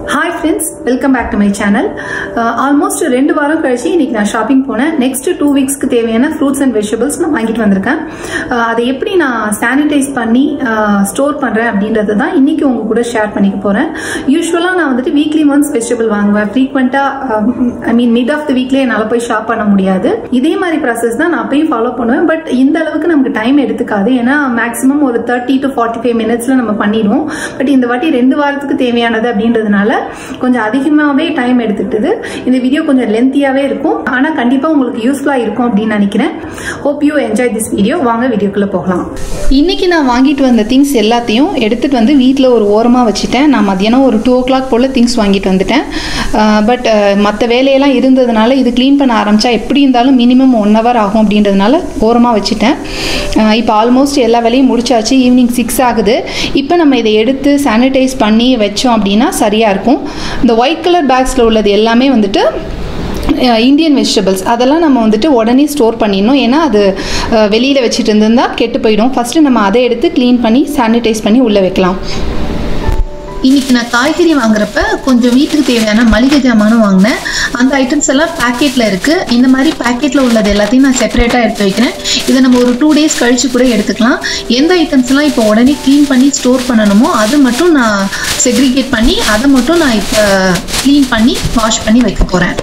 hi friends welcome back to my channel almost ரெண்டு வாரம் கழிச்சு இன்னைக்கு நான் ஷாப்பிங் போனேன் நெக்ஸ்ட் டூ வீக்ஸ்க்கு தேவையான ஃப்ரூட்ஸ் அண்ட் வெஜிடபிள்ஸ் நான் வாங்கிட்டு வந்திருக்கேன் அஹ் அதை எப்படி நான் சானிடைஸ் பண்ணி ஸ்டோர் பண்ணுறேன் அப்படின்றத தான் இன்னைக்கு உங்க கூட ஷேர் பண்ணிக்க போகிறேன் யூஸ்வலாக நான் வந்துட்டு வீக்லி ஒன்ஸ் வெஜிடபிள் வாங்குவேன் ஃப்ரீக்வெண்ட்டாக ஐ மீன் மிட் ஆஃப் த வீக்லேயே என்னால் போய் ஷாப் பண்ண முடியாது இதே மாதிரி ப்ராசஸ் தான் நான் அப்பயும் ஃபாலோ பண்ணுவேன் பட் இந்த அளவுக்கு நமக்கு டைம் எடுத்துக்காது ஏன்னா மேக்ஸிமம் ஒரு தேர்ட்டி டு ஃபார்ட்டி ஃபைவ் மினிட்ஸில் நம்ம பண்ணிடுவோம் பட் இந்த வாட்டி ரெண்டு வாரத்துக்கு தேவையானது அப்படின்றதுனால கொஞ்சம் அதிகமாகவே டைம் எடுத்துக்கிட்டது இந்த வீடியோ கொஞ்சம் லென்த்தியாகவே இருக்கும் ஆனால் கண்டிப்பாக உங்களுக்கு யூஸ்ஃபுல்லாக இருக்கும் அப்படின்னு நினைக்கிறேன் hope you enjoy this video வாங்க வீடியோக்குள்ளே போகலாம் இன்னைக்கு நான் வாங்கிட்டு வந்த திங்ஸ் எல்லாத்தையும் எடுத்துட்டு வந்து வீட்டில் ஒரு ஓரமாக வச்சுட்டேன் நான் மதியானம் ஒரு டூ ஓ கிளாக் போல் திங்ஸ் வாங்கிட்டு வந்துட்டேன் பட் மற்ற வேலையெல்லாம் இருந்ததுனால இது க்ளீன் பண்ண ஆரம்பித்தா எப்படி இருந்தாலும் மினிமம் ஒன் ஹவர் ஆகும் அப்படின்றதுனால ஓரமாக வச்சுட்டேன் இப்போ ஆல்மோஸ்ட் எல்லா வேலையும் முடிச்சாச்சு ஈவினிங் சிக்ஸ் ஆகுது இப்போ நம்ம இதை எடுத்து சானிடைஸ் பண்ணி வச்சோம் அப்படின்னா சரியாக இருக்கும் இந்த ஒயிட் கலர் பேக்ஸில் உள்ளது எல்லாமே வந்துட்டு இந்தியன் வெஜிடபிள்ஸ் அதெல்லாம் நம்ம வந்துட்டு உடனே ஸ்டோர் பண்ணிடணும் ஏன்னா அது வெளியில் வச்சுட்டு இருந்திருந்தா கெட்டு போயிடும் ஃபஸ்ட்டு நம்ம அதை எடுத்து க்ளீன் பண்ணி சானிடைஸ் பண்ணி உள்ளே வைக்கலாம் இன்னைக்கு நான் காய்கறி வாங்குறப்ப கொஞ்சம் வீட்டுக்கு தேவையான மளிகை ஜாமானும் வாங்கினேன் அந்த ஐட்டம்ஸ் எல்லாம் பேக்கெட்டில் இருக்குது இந்த மாதிரி பேக்கெட்டில் உள்ளது எல்லாத்தையும் நான் செப்பரேட்டாக எடுத்து வைக்கிறேன் இதை நம்ம ஒரு டூ டேஸ் கழிச்சு கூட எடுத்துக்கலாம் எந்த ஐட்டம்ஸ்லாம் இப்போ உடனே க்ளீன் பண்ணி ஸ்டோர் பண்ணணுமோ அது மட்டும் நான் செக்ரிகேட் பண்ணி அதை மட்டும் நான் இப்போ க்ளீன் பண்ணி வாஷ் பண்ணி வைக்க போகிறேன்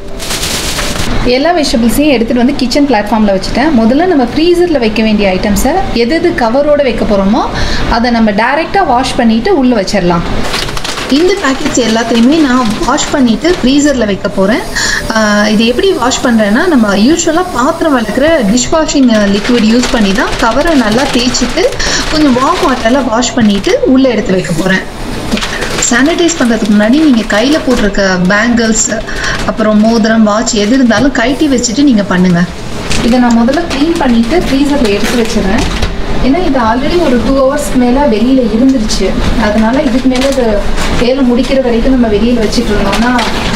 எல்லா வெஜிடபிள்ஸையும் எடுத்துகிட்டு வந்து கிச்சன் பிளாட்ஃபார்மில் வச்சுட்டேன் முதல்ல நம்ம ஃப்ரீசரில் வைக்க வேண்டிய ஐட்டம்ஸை எது எது கவரோடு வைக்க போகிறோமோ அதை நம்ம டைரெக்டாக வாஷ் பண்ணிவிட்டு உள்ளே வச்சிடலாம் இந்த பேக்கெட்ஸ் எல்லாத்தையுமே நான் வாஷ் பண்ணிவிட்டு ஃப்ரீசரில் வைக்க போகிறேன் இது எப்படி வாஷ் பண்ணுறேன்னா நம்ம யூஸ்வலாக பாத்திரம் வளர்க்குற டிஷ் வாஷிங் லிக்விட் யூஸ் பண்ணி தான் கவரை நல்லா தேய்ச்சிட்டு கொஞ்சம் வார்ம் வாட்டரில் வாஷ் பண்ணிவிட்டு உள்ளே எடுத்து வைக்க போகிறேன் சானிடைஸ் பண்ணுறதுக்கு முன்னாடி நீங்கள் கையில் போட்டிருக்க பேங்கிள்ஸ் அப்புறம் மோதிரம் வாட்ச் எது இருந்தாலும் கழட்டி வச்சுட்டு நீங்கள் பண்ணுங்கள் இதை நான் முதல்ல க்ளீன் பண்ணிவிட்டு ஃப்ரீசரில் எடுத்து வச்சிடுறேன் ஏன்னா இது ஆல்ரெடி ஒரு டூ ஹவர்ஸ்க்கு மேலே வெளியில் இருந்துருச்சு அதனால இதுக்கு மேலே இது வேலை முடிக்கிற வரைக்கும் நம்ம வெளியில் வச்சுட்டு இருந்தோம்னா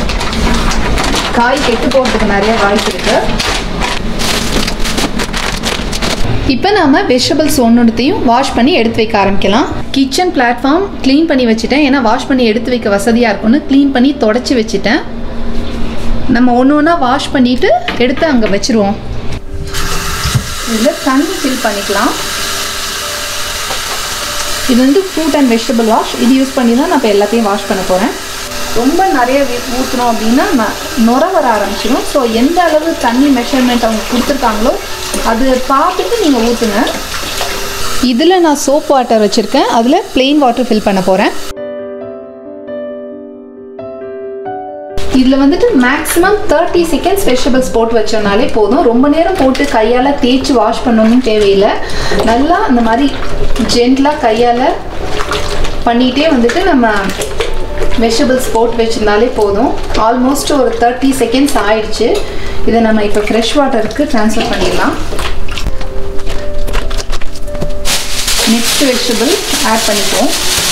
காய் கெட்டு போகிறதுக்கு நிறைய வாய்ப்பு இருக்குது இப்போ நாம் வெஜிடபிள்ஸ் ஒன்றுத்தையும் வாஷ் பண்ணி எடுத்து வைக்க ஆரம்பிக்கலாம் கிச்சன் பிளாட்ஃபார்ம் க்ளீன் பண்ணி வச்சுட்டேன் ஏன்னா வாஷ் பண்ணி எடுத்து வைக்க வசதியாக இருக்கும்னு க்ளீன் பண்ணி தொடச்சி வச்சுட்டேன் நம்ம ஒன்று ஒன்றா வாஷ் பண்ணிவிட்டு எடுத்து அங்கே வச்சுருவோம் இதில் தண்ணி ஃபில் பண்ணிக்கலாம் இது வந்து ஃப்ரூட் அண்ட் வெஜிடபிள் வாஷ் இது யூஸ் பண்ணி தான் நான் இப்போ எல்லாத்தையும் வாஷ் பண்ண போகிறேன் ரொம்ப நிறைய ஊற்றணும் அப்படின்னா நான் நுர வர ஆரம்பிச்சிடும் ஸோ எந்த அளவு தண்ணி மெஷர்மெண்ட் அவங்க கொடுத்துருக்காங்களோ அது பார்த்துட்டு நீங்கள் ஊற்றுங்க இதில் நான் சோப் வாட்டர் வச்சுருக்கேன் அதில் பிளெயின் வாட்டர் ஃபில் பண்ண போகிறேன் இதில் வந்துட்டு மேக்ஸிமம் தேர்ட்டி செகண்ட்ஸ் வெஜிடபிள்ஸ் போட்டு வச்சோம்னாலே போதும் ரொம்ப நேரம் போட்டு கையால் தேய்ச்சி வாஷ் பண்ணணும்னு தேவையில்லை நல்லா அந்த மாதிரி ஜென்டலாக கையால் பண்ணிகிட்டே வந்துட்டு நம்ம வெஜிடபிள்ஸ் போட்டு வச்சிருந்தாலே போதும் ஆல்மோஸ்ட் ஒரு தேர்ட்டி செகண்ட்ஸ் ஆயிடுச்சு இதை நம்ம இப்போ ஃப்ரெஷ் வாட்டருக்கு ட்ரான்ஸ்ஃபர் பண்ணிடலாம் நெக்ஸ்ட் வெஜிடபிள் ஆட் பண்ணிப்போம்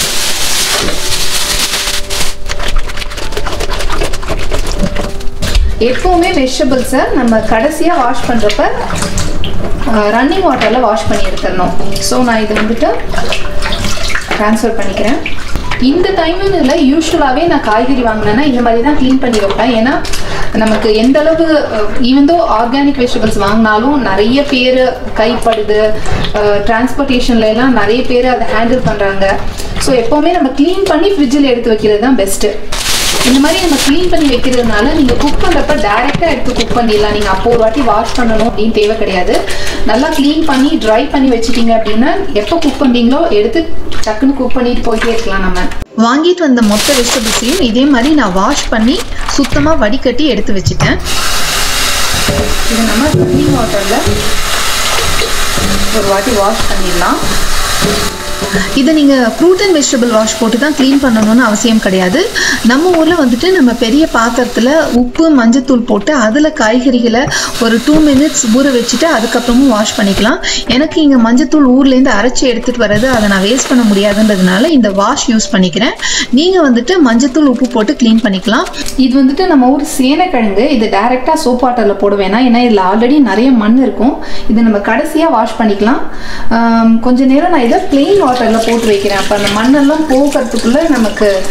எப்போவுமே வெஜிடபிள்ஸை நம்ம கடைசியாக வாஷ் பண்ணுறப்ப ரன்னிங் வாட்டரில் வாஷ் பண்ணி எடுத்துடணும் ஸோ நான் இது வந்துட்டு ட்ரான்ஸ்ஃபர் பண்ணிக்கிறேன் இந்த டைம்னு இல்லை யூஸ்வலாகவே நான் காய்கறி வாங்கினேன்னா இந்த மாதிரி தான் க்ளீன் பண்ணி வைப்பேன் ஏன்னா நமக்கு எந்த அளவு ஈவன் தோ ஆர்கானிக் வெஜிடபிள்ஸ் வாங்கினாலும் நிறைய பேர் கைப்படுது டிரான்ஸ்போர்ட்டேஷன்ல எல்லாம் நிறைய பேர் அதை ஹேண்டில் பண்ணுறாங்க ஸோ எப்போவுமே நம்ம க்ளீன் பண்ணி ஃப்ரிட்ஜில் எடுத்து வைக்கிறது தான் பெஸ்ட்டு இந்த மாதிரி நம்ம க்ளீன் பண்ணி வைக்கிறதுனால நீங்கள் குக் பண்ணுறப்ப டைரெக்டாக எடுத்து குக் பண்ணிடலாம் நீங்கள் அப்போ ஒரு வாட்டி வாஷ் பண்ணணும் அப்படின்னு தேவை கிடையாது நல்லா க்ளீன் பண்ணி ட்ரை பண்ணி வச்சுட்டீங்க அப்படின்னா எப்போ குக் பண்ணுறீங்களோ எடுத்து டக்குன்னு குக் பண்ணிட்டு போயிட்டே இருக்கலாம் நம்ம வாங்கிட்டு வந்த மொத்த வெஜிடபிள்ஸையும் இதே மாதிரி நான் வாஷ் பண்ணி சுத்தமாக வடிகட்டி எடுத்து வச்சுட்டேன் இதை நம்ம ரன்னிங் வாட்டரில் ஒரு வாட்டி வாஷ் பண்ணிடலாம் இதை நீங்கள் ஃப்ரூட் அண்ட் வெஜிடபிள் வாஷ் போட்டு தான் க்ளீன் பண்ணணும்னு அவசியம் கிடையாது நம்ம ஊரில் வந்துட்டு நம்ம பெரிய பாத்திரத்தில் உப்பு மஞ்சத்தூள் போட்டு அதில் காய்கறிகளை ஒரு டூ மினிட்ஸ் ஊற வச்சுட்டு அதுக்கப்புறமும் வாஷ் பண்ணிக்கலாம் எனக்கு இங்கே மஞ்சத்தூள் ஊர்லேருந்து அரைச்சி எடுத்துகிட்டு வர்றது அதை நான் வேஸ்ட் பண்ண முடியாதுன்றதுனால இந்த வாஷ் யூஸ் பண்ணிக்கிறேன் நீங்கள் வந்துட்டு மஞ்சத்தூள் உப்பு போட்டு க்ளீன் பண்ணிக்கலாம் இது வந்துட்டு நம்ம ஊர் சேனைக்கிழங்கு இது டைரெக்டாக சோப் வாட்டரில் போட வேணாம் ஏன்னா இதில் ஆல்ரெடி நிறைய மண் இருக்கும் இது நம்ம கடைசியாக வாஷ் பண்ணிக்கலாம் ஆம், கொஞ்ச நேரம் நான் இதை பிளெயின் வாட்டரில் போட்டு வைக்கிறேன் அப்போ அந்த மண்ணெல்லாம் போகிறதுக்குள்ளே நமக்கு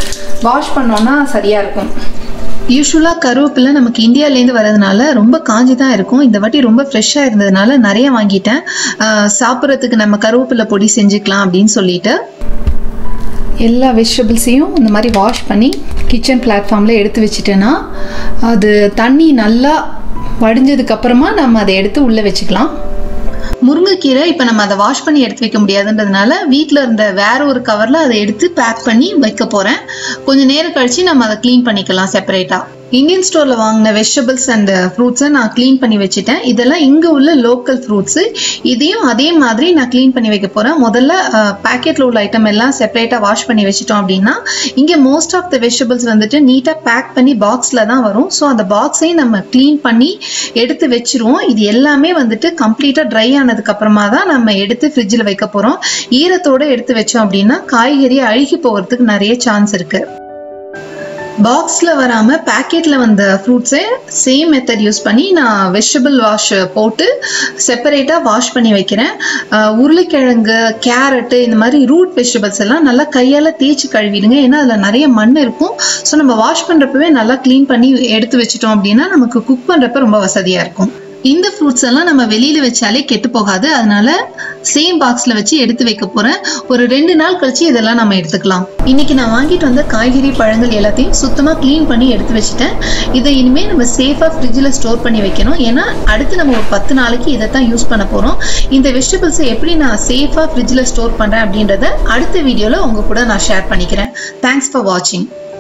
வாஷ் பண்ணோன்னா சரியாக இருக்கும் யூஸ்வலாக கருவேப்பிலை நமக்கு இந்தியாவிலேருந்து வரதுனால ரொம்ப காஞ்சி தான் இருக்கும் இந்த வாட்டி ரொம்ப ஃப்ரெஷ்ஷாக இருந்ததுனால நிறைய வாங்கிட்டேன் ஆஹ் சாப்பிட்றதுக்கு நம்ம கருவேப்பிலை பொடி செஞ்சுக்கலாம் அப்படின்னு சொல்லிட்டு எல்லா வெஜிடபிள்ஸையும் இந்த மாதிரி வாஷ் பண்ணி கிச்சன் பிளாட்ஃபார்மில் எடுத்து வச்சுட்டேன்னா அது தண்ணி நல்லா வடிஞ்சதுக்கப்புறமா நம்ம அதை எடுத்து உள்ளே வச்சுக்கலாம் முருங்கைக்கீரை இப்போ நம்ம அதை வாஷ் பண்ணி எடுத்து வைக்க முடியாதுன்றதுனால வீட்டில் இருந்த வேற ஒரு கவரில் அதை எடுத்து பேக் பண்ணி வைக்க போகிறேன் கொஞ்சம் நேரம் கழிச்சு நம்ம அதை க்ளீன் பண்ணிக்கலாம் செப்பரேட்டாக இந்தியன் ஸ்டோரில் வாங்கின வெஜிடபிள்ஸ் அண்ட் ஃப்ரூட்ஸை நான் க்ளீன் பண்ணி வச்சுட்டேன் இதெல்லாம் இங்கே உள்ள லோக்கல் ஃப்ரூட்ஸு இதையும் அதே மாதிரி நான் க்ளீன் பண்ணி வைக்க போகிறேன் முதல்ல பேக்கெட்டில் உள்ள ஐட்டம் எல்லாம் செப்பரேட்டாக வாஷ் பண்ணி வச்சிட்டோம் அப்படின்னா இங்கே மோஸ்ட் ஆஃப் த வெஜிடபிள்ஸ் வந்துட்டு நீட்டாக பேக் பண்ணி பாக்ஸில் தான் வரும் ஸோ அந்த பாக்ஸையும் நம்ம க்ளீன் பண்ணி எடுத்து வச்சிருவோம் இது எல்லாமே வந்துட்டு கம்ப்ளீட்டாக ட்ரை ஆனதுக்கு அப்புறமா தான் நம்ம எடுத்து ஃப்ரிட்ஜில் வைக்க போகிறோம் ஈரத்தோட எடுத்து வச்சோம் அப்படின்னா காய்கறி அழுகி போகிறதுக்கு நிறைய சான்ஸ் இருக்குது பாக்ஸில் வராமல் பேக்கெட்டில் வந்த ஃப்ரூட்ஸை சேம் மெத்தட் யூஸ் பண்ணி நான் வெஜிடபிள் வாஷ் போட்டு செப்பரேட்டாக வாஷ் பண்ணி வைக்கிறேன் அஹ் உருளைக்கிழங்கு கேரட்டு இந்த மாதிரி ரூட் வெஜிடபிள்ஸ் எல்லாம் நல்லா கையால் தேய்ச்சி கழுவிடுங்க ஏன்னா அதில் நிறைய மண் இருக்கும் ஸோ நம்ம வாஷ் பண்ணுறப்பவே நல்லா க்ளீன் பண்ணி எடுத்து வச்சிட்டோம் அப்படின்னா நமக்கு குக் பண்ணுறப்ப ரொம்ப வசதியாக இருக்கும் இந்த ஃப்ரூட்ஸ் எல்லாம் நம்ம வெளியில வச்சாலே கெட்டு போகாது அதனால சேம் பாக்ஸ்ல வச்சு எடுத்து வைக்க போறேன் ஒரு ரெண்டு நாள் கழிச்சு இதெல்லாம் நம்ம எடுத்துக்கலாம் இன்னைக்கு நான் வாங்கிட்டு வந்த காய்கறி பழங்கள் எல்லாத்தையும் சுத்தமா க்ளீன் பண்ணி எடுத்து வச்சுட்டேன் இதை இனிமே நம்ம சேஃபா ஃப்ரிட்ஜில் ஸ்டோர் பண்ணி வைக்கணும் ஏன்னா அடுத்து நம்ம ஒரு பத்து நாளைக்கு இதை தான் யூஸ் பண்ண போறோம் இந்த வெஜிடபிள்ஸை எப்படி நான் சேஃபா ஃப்ரிட்ஜில் ஸ்டோர் பண்றேன் அப்படின்றத அடுத்த வீடியோல உங்க கூட நான் ஷேர் பண்ணிக்கிறேன் தேங்க்ஸ் ஃபார் வாட்சிங்